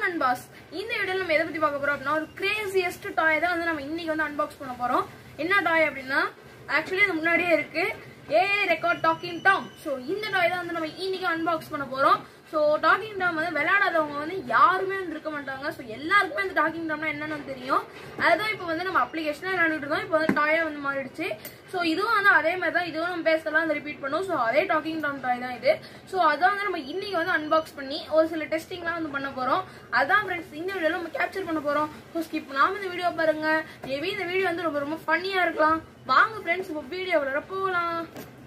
நண்பாஸ் இந்த வீடியோல நம்ம எதை பத்தி பார்க்க போறோம் அப்படின்னா ஒரு கிரேசியஸ்ட் டாய் தான் வந்து நம்ம இன்னைக்கு வந்து அன்பாக்ஸ் பண்ண போறோம் என்ன டாய் அப்படின்னா ஆக்சுவலி அது முன்னாடியே இருக்கு AI record talking Tom so இந்த டாய் தான் வந்து நம்ம இன்னைக்கு அன்பாக்ஸ் பண்ண போறோம் ஸோ டாக்கிங் டாம் வந்து விளையாடாதவங்க வந்து யாருமே வந்து இருக்க மாட்டாங்க ஸோ எல்லாருக்குமே இந்த டாக்கிங் டாம்னா என்னன்னு தெரியும் அதுதான் இப்போ வந்து நம்ம அப்ளிகேஷனாக விளையாண்டுட்டு இருந்தோம் இப்போ வந்து டாயா வந்து மாறிடுச்சு ஸோ இதுவும் வந்து அதே மாதிரி தான் இதுவும் நம்ம பேசலாம் வந்து ரிப்பீட் பண்ணும் ஸோ அதே டாக்கிங் டாம் டாய் தான் இது ஸோ அதான் வந்து நம்ம இன்னைக்கு வந்து அன்பாக்ஸ் பண்ணி ஒரு சில டெஸ்டிங்லாம் வந்து பண்ண போறோம் அதான் ஃப்ரெண்ட்ஸ் இந்த வீடியோல நம்ம கேப்சர் பண்ண போறோம் ஸோ ஸ்கிப் பண்ணாம இந்த வீடியோ பாருங்க மேபி இந்த வீடியோ வந்து ரொம்ப ரொம்ப ஃபன்னியா இருக்கலாம் வாங்க ஃப்ரெண்ட்ஸ் இப்போ வீடியோ போகலாம்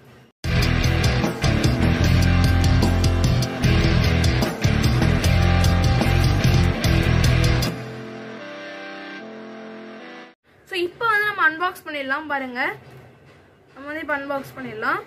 ஸோ இப்போ வந்து நம்ம அன்பாக்ஸ் பண்ணிடலாம் பாருங்க நம்ம வந்து இப்போ அன்பாக்ஸ் பண்ணிடலாம்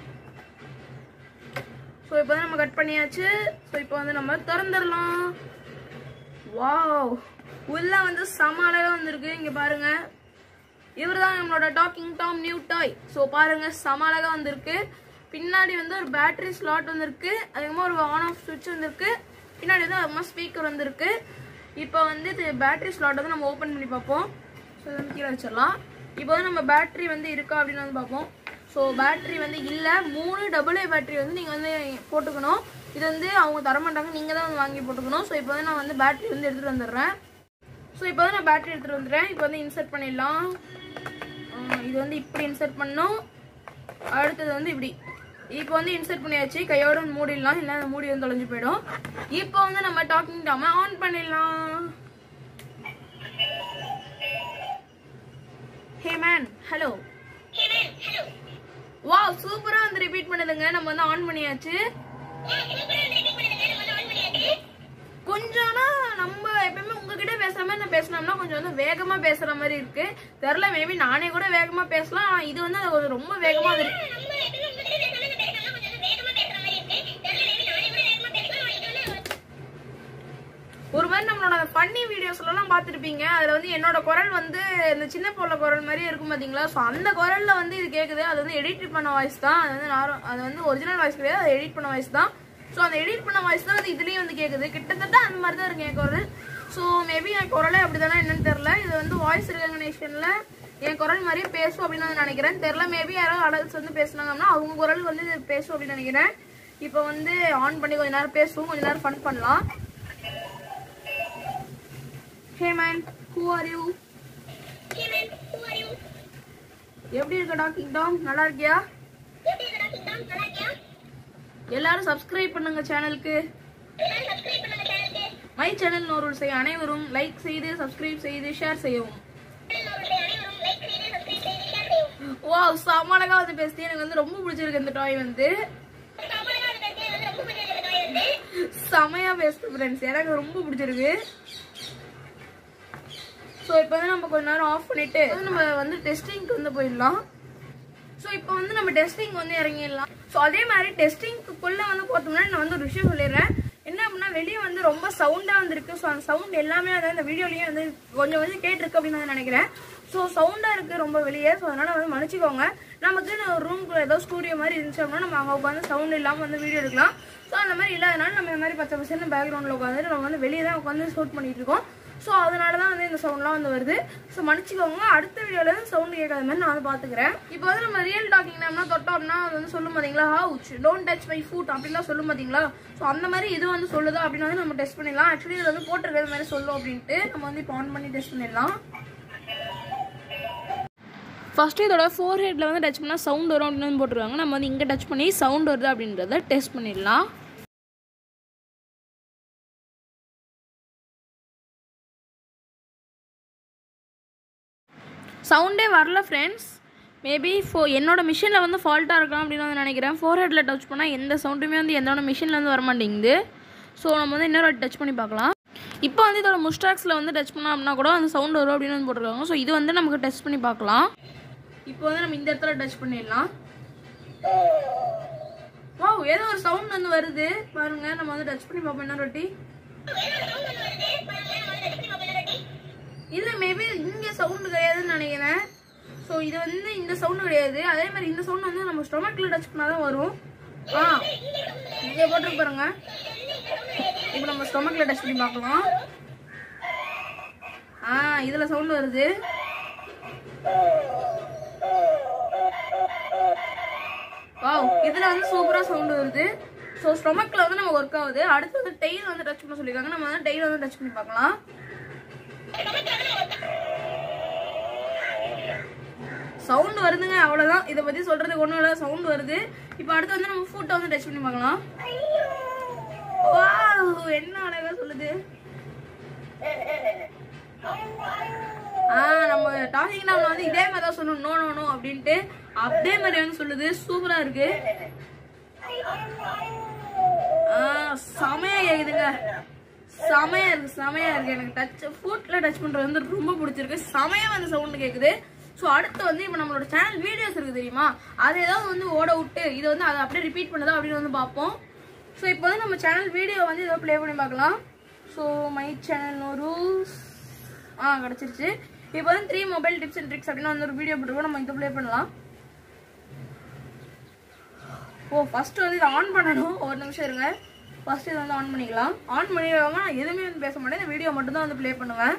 ஸோ இப்போ வந்து நம்ம கட் பண்ணியாச்சு ஸோ இப்போ வந்து நம்ம திறந்துடலாம் வாவ் உள்ள வந்து செம அழகா வந்திருக்கு இங்க பாருங்க இவர் தான் நம்மளோட talking Tom new toy so பாருங்க செம அழகா வந்திருக்கு பின்னாடி வந்து ஒரு பேட்டரி ஸ்லாட் வந்திருக்கு அதுக்கப்புறமா ஒரு ஆன் ஆஃப் சுவிட்ச் வந்திருக்கு பின்னாடி வந்து அதுக்கப்புறமா ஸ்பீக்கர் வந்திருக்கு இப்போ வந்து இது பேட்டரி ஸ்லாட் வந்து நம்ம ஓப்பன் பண்ணி பார்ப்போம் ஸோ இதை வந்து கீழே வச்சிடலாம் இப்போ வந்து நம்ம பேட்டரி வந்து இருக்கா அப்படின்னு வந்து பார்ப்போம் ஸோ பேட்டரி வந்து இல்லை மூணு டபுள் ஏ பேட்டரி வந்து நீங்கள் வந்து போட்டுக்கணும் இது வந்து அவங்க தர மாட்டாங்க நீங்கள் தான் வந்து வாங்கி போட்டுக்கணும் ஸோ இப்போ வந்து நான் வந்து பேட்டரி வந்து எடுத்துகிட்டு வந்துடுறேன் ஸோ இப்போ வந்து நான் பேட்டரி எடுத்துகிட்டு வந்துடுறேன் இப்போ வந்து இன்சர்ட் பண்ணிடலாம் ஆ, இது வந்து இப்படி இன்சர்ட் பண்ணோம் அடுத்தது வந்து இப்படி இப்போ வந்து இன்சர்ட் பண்ணியாச்சு கையோட வந்து மூடிடலாம் இல்லை அந்த மூடி வந்து தொலைஞ்சு போயிடும் இப்போ வந்து நம்ம டாக்கிங் டாம ஆன் பண்ணிடலாம் ஹே மேன் ஹலோ வா சூப்பரா வந்து ரிப்பீட் பண்ணுதுங்க நம்ம வந்து ஆன் பண்ணியாச்சு கொஞ்சம்னா நம்ம எப்பயுமே உங்ககிட்ட பேசுற மாதிரி நான் பேசினோம்னா கொஞ்சம் வந்து வேகமா பேசுற மாதிரி இருக்கு தெரியல மேபி நானே கூட வேகமா பேசலாம் ஆனா இது வந்து அது ரொம்ப வேகமா இருக்கு ஒரு மாதிரி நம்மளோட ஃபன்னி வீடியோஸ்ல எல்லாம் பார்த்துருப்பீங்க அதுல வந்து என்னோட குரல் வந்து இந்த சின்ன பொருள குரல் மாதிரியே இருக்கும் பாத்தீங்களா ஸோ அந்த குரல்ல வந்து இது கேக்குது அது வந்து எடிட் பண்ண வாய்ஸ் தான் அது வந்து நார் அது வந்து ஒரிஜினல் வாய்ஸ் கிடையாது அது எடிட் பண்ண வாய்ஸ் தான் ஸோ அந்த எடிட் பண்ண வாய்ஸ் தான் வந்து இதுலயும் வந்து கேக்குது கிட்டத்தட்ட அந்த மாதிரி தான் இருக்கு என் குரல் ஸோ மேபி என் குரலே அப்படிதானே என்னன்னு தெரியல இது வந்து வாய்ஸ் ரெகக்னேஷன்ல என் குரல் மாதிரியே பேசும் அப்படின்னு நான் நினைக்கிறேன் தெரியல மேபி யாராவது அடல்ட்ஸ் வந்து பேசுனாங்கன்னா அவங்க குரல் வந்து இது பேசும் அப்படின்னு நினைக்கிறேன் இப்போ வந்து ஆன் பண்ணி கொஞ்ச நேரம் பேசுவோம் கொஞ்ச நேரம் ஃபன் பண்ணலாம் hey man who are you எப்படி இருக்க டாக்கிங் டாம் நல்லா இருக்கியா எல்லாரும் சப்ஸ்கிரைப் பண்ணுங்க சேனலுக்கு மை சேனல் நோருள் செய்ய அனைவரும் லைக் செய்து சப்ஸ்கிரைப் செய்து ஷேர் செய்யவும் வா சமாளகா வந்து பேசி எனக்கு வந்து ரொம்ப பிடிச்சிருக்கு இந்த டாய் வந்து செமையா பேசுது ஃப்ரெண்ட்ஸ் எனக்கு ரொம்ப பிடிச்சிருக்கு ஸோ இப்போ வந்து நம்ம கொஞ்ச நேரம் ஆஃப் பண்ணிட்டு வந்து நம்ம வந்து டெஸ்டிங்க்கு வந்து போயிடலாம் ஸோ இப்போ வந்து நம்ம டெஸ்டிங் வந்து இறங்கிடலாம் ஸோ அதே மாதிரி டெஸ்டிங்க்குள்ள வந்து போகிறதுக்கு நான் வந்து ஒரு விஷயம் சொல்லிடுறேன் என்ன அப்படின்னா வெளியே வந்து ரொம்ப சவுண்டாக வந்திருக்கு ஸோ அந்த சவுண்ட் எல்லாமே வந்து அந்த வீடியோலயே வந்து கொஞ்சம் கொஞ்சம் கேட்டிருக்கு அப்படின்னு நான் நினைக்கிறேன் ஸோ சவுண்டாக இருக்குது ரொம்ப வெளியே ஸோ அதனால் வந்து மன்னிச்சிக்கோங்க நமக்கு ஒரு ரூம்குள்ள ஏதோ ஸ்டூடியோ மாதிரி இருந்துச்சு அப்படின்னா நம்ம அங்கே உட்காந்து சவுண்ட் இல்லாமல் வந்து வீடியோ எடுக்கலாம் ஸோ அந்த மாதிரி இல்லாதனால நம்ம இந்த மாதிரி பச்சை பசங்க பேக்ரவுண்டில் உட்காந்து நம்ம வந்து வெளியே தான் உட்காந்து ஷூட் பண்ணிட்டு இருக்கோம் ஸோ அதனால தான் வந்து இந்த சவுண்ட்லாம் வந்து வருது ஸோ மன்னிச்சுக்கோங்க அடுத்த வீடியோல இருந்து சவுண்ட் கேட்காத மாதிரி நான் வந்து பார்த்துக்கிறேன் இப்போ வந்து நம்ம ரியல் டாக்கிங் நேம்னா தொட்டோம்னா அது வந்து சொல்லும் பார்த்தீங்களா ouch don't touch my foot அப்படின்லாம் சொல்லும் பார்த்தீங்களா ஸோ அந்த மாதிரி இது வந்து சொல்லுதா அப்படின்னு வந்து நம்ம டெஸ்ட் பண்ணிடலாம் ஆக்சுவலி இது வந்து போட்டிருக்கிறது மாதிரி சொல்லும் அப்படின்ட்டு நம்ம வந்து இப்போ ஆன் பண்ணி டெஸ்ட் பண்ணிடலாம் ஃபஸ்ட்டு இதோட ஃபோர் ஹெட்டில் வந்து டச் பண்ணால் சவுண்ட் வரும் அப்படின்னு வந்து போட்டிருக்காங்க நம்ம வந்து இங்கே டச் பண்ணி சவுண்ட் வருது அப்படின்றத டெஸ்ட் பண்ணிடலாம் சவுண்டே வரல ஃப்ரெண்ட்ஸ் மேபி ஃபோ என்னோட மிஷினில் வந்து ஃபால்ட்டாக இருக்கலாம் அப்படின்னு வந்து நினைக்கிறேன் ஃபோர் ஹெட்டில் டச் பண்ணால் எந்த சவுண்டுமே வந்து என்னோட மிஷின்லேருந்து வர மாட்டேங்குது ஸோ நம்ம வந்து இன்னொரு டச் பண்ணி பார்க்கலாம் இப்போ வந்து இதோட முஸ்டாக்ஸில் வந்து டச் பண்ணோம் அப்படின்னா கூட அந்த சவுண்ட் வரும் அப்படின்னு வந்து போட்டிருக்காங்க ஸோ இது வந்து நமக்கு டெஸ்ட் பண்ணி பார்க்கலாம் இப்போ வந்து நம்ம இந்த இடத்துல டச் பண்ணிடலாம் வாவ் ஏதோ ஒரு சவுண்ட் வந்து வருது பாருங்க நம்ம வந்து டச் பண்ணி பார்ப்போம் என்ன ரொட்டி இல்ல மேபி இங்க சவுண்ட் கிடையாதுன்னு நினைக்கிறேன் ஸோ இது வந்து இந்த சவுண்ட் கிடையாது அதே மாதிரி இந்த சவுண்ட் வந்து நம்ம ஸ்டொமக்ல டச் பண்ணாதான் வரும் ஆ இங்க போட்டு பாருங்க இப்போ நம்ம ஸ்டொமக்ல டச் பண்ணி பார்க்கலாம் ஆ இதுல சவுண்ட் வருது வாவ் இதுல வந்து சூப்பரா சவுண்ட் வருது ஸோ ஸ்டொமக்ல வந்து நம்ம ஒர்க் ஆகுது அடுத்து வந்து டெய்ல் வந்து டச் பண்ண சொல்லியிருக்காங்க நம்ம வந்து டெய்ல் வந்து டச் பண்ணி பார்க்கலாம் சவுண்ட் வருதுங்க அவ்வளவுதான் இதை பத்தி சொல்றதுக்கு ஒண்ணும் இல்லை சவுண்ட் வருது இப்போ அடுத்து வந்து நம்ம ஃபுட்டை வந்து டச் பண்ணி பார்க்கலாம் வாவ் என்ன அழகா சொல்லுது ஆ நம்ம டாக்கிங் நாம வந்து இதே மாதிரி தான் சொல்லணும் நோ நோ நோ அப்படின்ட்டு அப்படியே மாதிரி வந்து சொல்லுது சூப்பரா இருக்கு ஆ செமையா கேக்குதுங்க செமையா இருக்கு செமையா இருக்கு எனக்கு டச் ஃபுட்ல டச் பண்றது வந்து ரொம்ப பிடிச்சிருக்கு செமையா வந்து சவுண்ட் கேக்குது ஸோ அடுத்து வந்து இப்போ நம்மளோட சேனல் வீடியோஸ் இருக்கு தெரியுமா அது ஏதாவது வந்து ஓட விட்டு இது வந்து அதை அப்படியே ரிப்பீட் பண்ணுதா அப்படின்னு வந்து பார்ப்போம் ஸோ இப்போ வந்து நம்ம சேனல் வீடியோ வந்து ஏதோ ப்ளே பண்ணி பார்க்கலாம் ஸோ மை சேனல் ரூல்ஸ் ஆ கிடச்சிருச்சு இப்போ வந்து three mobile tips and tricks அப்படின்னு வந்து ஒரு வீடியோ போட்டுருக்கோம் நம்ம இதை ப்ளே பண்ணலாம் ஓ ஃபர்ஸ்ட் வந்து இதை ஆன் பண்ணணும் ஒரு நிமிஷம் இருங்க ஃபர்ஸ்ட் இதை வந்து ஆன் பண்ணிக்கலாம் ஆன் பண்ணிடுவாங்க நான் எதுவுமே வந்து பேச மாட்டேன் இந்த வீடியோ மட்டும் தான் வந்து ப்ளே பண்ணுவேன்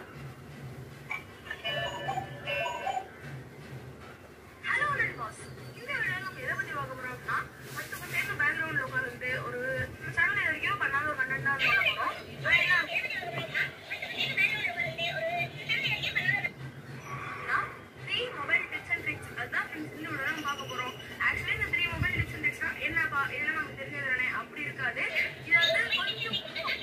ஹலோ பாஸ் இந்த வீடியோ நம்ம எதை பத்தி பார்க்க போறோம் அப்படின்னா ஃபர்ஸ்ட் ஃபர்ஸ்ட் என்ன பேக்ரவுண்ட்ல உட்கார்ந்து ஒரு சேனல் இது வரைக்கும் பண்ணாத ஒரு கண்டென்ட் தான் பார்க்க போறோம் அது என்ன three mobile tips and tricks அதுதான் ஃப்ரெண்ட்ஸ் இந்த வீடியோ நம்ம பார்க்க போறோம் ஆக்சுவலி இந்த த்ரீ மொபைல் டிப்ஸ் அண்ட் ட்ரிக்ஸ்னா என்னப்பா இதெல்லாம் நமக்கு தெரிஞ்சது தானே அப்படி இருக்காது இது வந்து கொஞ்சம்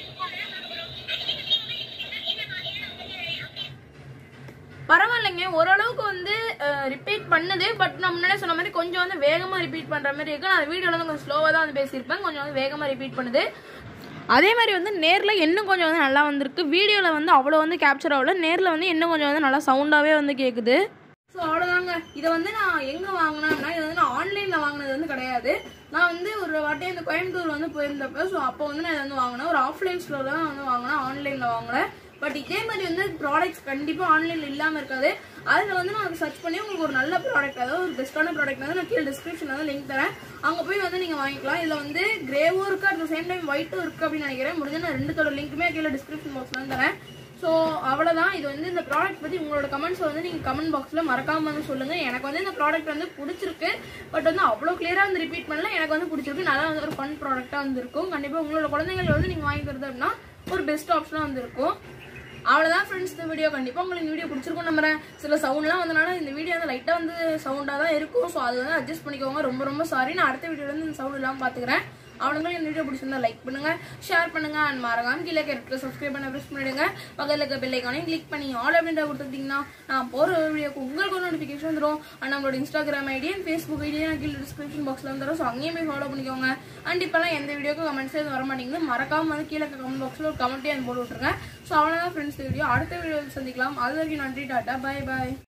பரவாயில்லைங்க ஓரளவுக்கு வந்து ரிப்பீட் பண்ணுது பட் நான் முன்னாடியே சொன்ன மாதிரி கொஞ்சம் வந்து வேகமா ரிப்பீட் பண்ற மாதிரி இருக்கு நான் வீடியோல வந்து கொஞ்சம் ஸ்லோவா தான் வந்து பேசியிருப்பேன் கொஞ்சம் வந்து வேகமா ரிப்பீட் பண்ணுது அதே மாதிரி வந்து நேர்ல இன்னும் கொஞ்சம் வந்து நல்லா வந்திருக்கு வீடியோல வந்து அவ்வளோ வந்து கேப்சர் ஆகல நேர்ல வந்து இன்னும் கொஞ்சம் வந்து நல்லா சவுண்டாவே வந்து கேக்குது ஸோ அவ்வளோதாங்க இதை வந்து நான் எங்கே வாங்கினேன்னா இதை வந்து நான் ஆன்லைனில் வாங்கினது வந்து கிடையாது நான் வந்து ஒரு வாட்டி இந்த கோயம்புத்தூர் வந்து போயிருந்தப்ப ஸோ அப்போ வந்து நான் இதை வந்து வாங்கினேன் ஒரு ஆஃப்லைன் ஸ்டோரில் தான் வந்து வாங்கினேன் ஆன்லைனில் வாங்கினேன் பட் இதே மாதிரி வந்து ப்ராடக்ட்ஸ் கண்டிப்பாக ஆன்லைனில் இல்லாமல் இருக்காது அதில் வந்து நான் சர்ச் பண்ணி உங்களுக்கு ஒரு நல்ல ப்ராடக்ட் அதாவது ஒரு பெஸ்ட்டான ப்ராடக்ட் வந்து நான் கீழே டிஸ்கிரிப்ஷனில் வந்து லிங்க் தரேன் அங்கே போய் வந்து நீங்கள் வாங்கிக்கலாம் இதில் வந்து கிரேவும் இருக்குது அட் சேம் டைம் ஒயிட்டும் இருக்குது அப்படின்னு நினைக்கிறேன் முடிஞ்ச நான் ரெண்டுத்தோட லிங்க்குமே கீழே டிஸ்கிரிப்ஷன் பாக்ஸில் வந்து தரேன் ஸோ அவ்வளோதான் இது வந்து இந்த ப்ராடக்ட் பற்றி உங்களோட கமெண்ட்ஸ் வந்து நீங்கள் கமெண்ட் பாக்ஸில் மறக்காம வந்து சொல்லுங்கள் எனக்கு வந்து இந்த ப்ராடக்ட் வந்து பிடிச்சிருக்கு பட் வந்து அவ்வளோ கிளியராக வந்து ரிப்பீட் பண்ணல எனக்கு வந்து பிடிச்சிருக்கு நல்லா வந்து ஒரு ஃபன் ப்ராடக்டாக வந்து இருக்கும் கண்டிப்பாக உங்களோட குழந்தைங்களை வந்து நீங்கள் வாங்கிக்கிறது அப்படின்னா ஒரு பெஸ்ட் ஆப்ஷனாக வந்து இருக்கும் அவ்வளோதான் ஃப்ரெண்ட்ஸ் இந்த வீடியோ கண்டிப்பாக உங்களுக்கு இந்த வீடியோ பிடிச்சிருக்கும் நம்புறேன் சில சவுண்ட்லாம் வந்தனால இந்த வீடியோ வந்து லைட்டாக வந்து சவுண்டாக தான் இருக்கும் ஸோ அது வந்து அட்ஜஸ்ட் பண்ணிக்கோங்க ரொம்ப ரொம்ப சாரி நான் அடுத்த வீடியோல வந்து இந்த சவுண்ட் இல்லாமல் பார்த்துக்கிறேன் அவனுங்களும் இந்த வீடியோ பிடிச்சிருந்தா லைக் பண்ணுங்க ஷேர் பண்ணுங்க அண்ட் மறக்காம கீழே கேரக்டர் சப்ஸ்கிரைப் பண்ண ப்ரெஸ் பண்ணிடுங்க பக்கத்தில் இருக்க பெல் ஐக்கானையும் கிளிக் பண்ணி ஆல் அப்படின்ற கொடுத்துட்டீங்கன்னா நான் போகிற வீடியோக்கு உங்களுக்கு ஒரு நோட்டிஃபிகேஷன் வந்துடும் அண்ட் நம்மளோட Instagram ID and Facebook ID நான் கீழே டிஸ்கிரிப்ஷன் பாக்ஸில் வந்துடும் ஸோ அங்கேயும் போய் ஃபாலோ பண்ணிக்கோங்க அண்ட் இப்போலாம் எந்த வீடியோக்கும் கமெண்ட்ஸ் எதுவும் வர மாட்டேங்குது மறக்காம வந்து கீழே கமெண்ட் பாக்ஸில் ஒரு கமெண்ட்டே போட்டு விட்ருங்க ஸோ அவ்வளோதான் ஃப்ரெண்ட்ஸ் வீடியோ அடுத்த வீடியோவில் சந்திக்கலாம் அது வரைக்கும் நன்றி டாட்டா பை பாய்